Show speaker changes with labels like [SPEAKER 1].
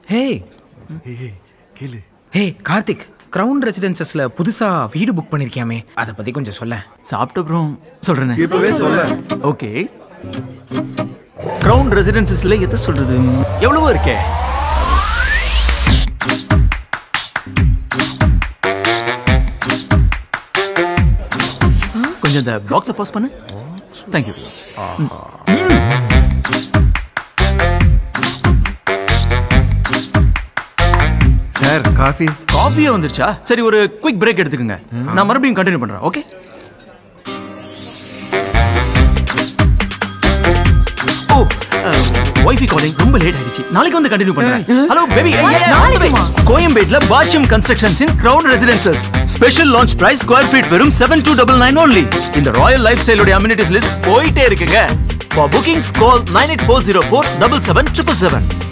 [SPEAKER 1] ஹே
[SPEAKER 2] கேளு
[SPEAKER 1] ஹே கார்த்திக் கிரவுன் ரெசிடென்சஸ்ல புதுசா வீடு புக் பண்ணிருக்கியாமே அதை பத்தி கொஞ்சம் சொல்ல
[SPEAKER 3] சாப்பிட்ட அப்புறம் சொல்றேனே
[SPEAKER 2] இப்பவே சொல்ல
[SPEAKER 3] ஓகே கிரவுன் ரெசிடென்சஸ்ல எதை சொல்றது எவ்வளவோ இருக்கே கொஞ்சம் இந்த பாக்ஸை பாஸ் பண்ணு தேங்க்யூ
[SPEAKER 2] சார் காஃபி
[SPEAKER 3] காஃபியே வந்துருச்சா சரி ஒரு குயிக் பிரேக் எடுத்துக்கோங்க நான் மறுபடியும் கண்டினியூ பண்றேன் ஓகே ஓ ஒய்ஃபி காலிங் ரொம்ப லேட் ஆயிடுச்சு நாளைக்கு வந்து கண்டினியூ பண்றேன் ஹலோ பேபி கோயம்பேட்ல Bashyam constructions in crown residences special launch price square feet வெறும் seven two double nine only இந்த ராயல் லைஃப் ஸ்டைலோட அம்யூனிட்டிஸ் லிஸ்ட் போயிட்டே இருக்குங்க for bookings call nine eight four zero four double seven triple seven